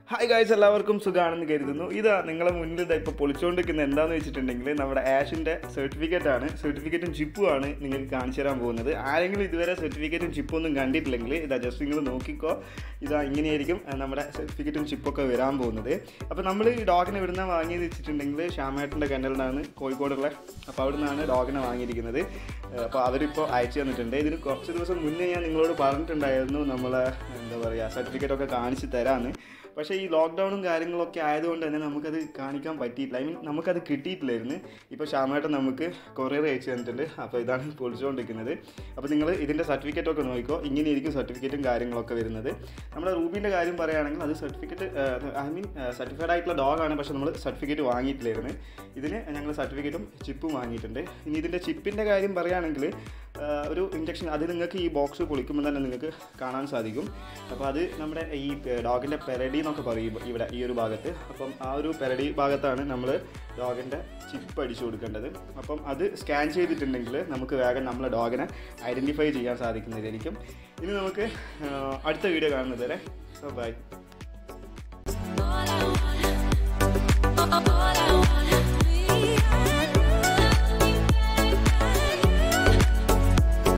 hi guys എല്ലാവർക്കും സുഖമാണെന്ന് കരുതുന്നു ഇതാ നിങ്ങളെ മുന്നിൽ ഇതാ ഇപ്പോൾ പൊളിച്ചുകൊണ്ടിരിക്കുന്ന എന്താണെന്ന് വെച്ചിട്ടുണ്ടെങ്കിൽ നമ്മുടെ ആഷിൻ്റെ സർട്ടിഫിക്കറ്റ് ആണ് സർട്ടിഫിക്കറ്റും ചിപ്പും ആണ് നിങ്ങൾക്ക് കാണിച്ചു തരാൻ പോകുന്നത് ആരെങ്കിലും ഇതുവരെ സർട്ടിഫിക്കറ്റും ചിപ്പും ഒന്നും കണ്ടിട്ടില്ലെങ്കിൽ ഇതാ ജസ്റ്റ് നിങ്ങൾ നോക്കിക്കോ ഇതാ ഇങ്ങനെയായിരിക്കും ആ, നമ്മുടെ സർട്ടിഫിക്കറ്റും ചിപ്പൊക്കെ വരാൻ പോകുന്നത് അപ്പോൾ നമ്മൾ ഈ ഡോഗിനെ ഇവിടുന്ന് വാങ്ങിയത് വെച്ചിട്ടുണ്ടെങ്കിൽ ശ്യാമേട്ടൻ്റെ കണ്ടലിനാണ് കോഴിക്കോടുള്ള അപ്പോൾ അവിടെ നിന്നാണ് ഡോഗിനെ വാങ്ങിയിരിക്കുന്നത് അപ്പോൾ അവരിപ്പോൾ അയച്ചു തന്നിട്ടുണ്ട് ഇതിന് കുറച്ച് ദിവസം മുന്നേ ഞാൻ നിങ്ങളോട് പറഞ്ഞിട്ടുണ്ടായിരുന്നു നമ്മളെ എന്താ പറയുക സർട്ടിഫിക്കറ്റ് ഒക്കെ കാണിച്ച് തരാമെന്ന് പക്ഷേ ഈ ലോക്ക്ഡൗണും കാര്യങ്ങളൊക്കെ ആയതുകൊണ്ട് തന്നെ നമുക്കത് കാണിക്കാൻ പറ്റിയിട്ടില്ല ഐ മീൻ നമുക്കത് കിട്ടിയിട്ടില്ലായിരുന്നു ഇപ്പോൾ ശ്യാമേട്ടൻ നമുക്ക് കൊറിയർ അയച്ചു തന്നിട്ടുണ്ട് അപ്പോൾ ഇതാണ് പൊളിച്ചുകൊണ്ടിരിക്കുന്നത് അപ്പോൾ നിങ്ങൾ ഇതിൻ്റെ സർട്ടിഫിക്കറ്റ് ഒക്കെ നോക്കിക്കോ ഇങ്ങനെയായിരിക്കും സർട്ടിഫിക്കറ്റും കാര്യങ്ങളൊക്കെ വരുന്നത് നമ്മുടെ റൂബിൻ്റെ കാര്യം പറയുകയാണെങ്കിൽ അത് സർട്ടിഫിക്കറ്റ് ഐ മീൻ സർട്ടിഫൈഡ് ആയിട്ടുള്ള ഡോഗാണ് പക്ഷേ നമ്മൾ സർട്ടിഫിക്കറ്റ് വാങ്ങിയിട്ടില്ലായിരുന്നു ഇതിന് ഞങ്ങൾ സർട്ടിഫിക്കറ്റും ചിപ്പും വാങ്ങിയിട്ടുണ്ട് ഇനി ഇതിൻ്റെ ചിപ്പിൻ്റെ കാര്യം പറയുകയാണെങ്കിൽ ആ, ഒരു ഇഞ്ചക്ഷൻ അത് നിങ്ങൾക്ക് ഈ ബോക്സ് പൊളിക്കുമ്പോൾ തന്നെ നിങ്ങൾക്ക് കാണാൻ സാധിക്കും അപ്പോൾ അത് നമ്മുടെ ഈ ഡോഗിൻ്റെ പെരടി എന്നൊക്കെ പറയും ഇവിടെ ഈ ഒരു ഭാഗത്ത് അപ്പം ആ ഒരു പെരടി ഭാഗത്താണ് നമ്മൾ ഡോഗിൻ്റെ ചിപ്പ് അടിച്ചു കൊടുക്കേണ്ടത് അപ്പം അത് സ്കാൻ ചെയ്തിട്ടുണ്ടെങ്കിൽ നമുക്ക് വേഗം നമ്മളെ ഡോഗിനെ ഐഡൻറ്റിഫൈ ചെയ്യാൻ സാധിക്കുന്നതായിരിക്കും ഇനി നമുക്ക് ആ, അടുത്ത വീഡിയോ കാണുന്നത് വരെ ബൈ All I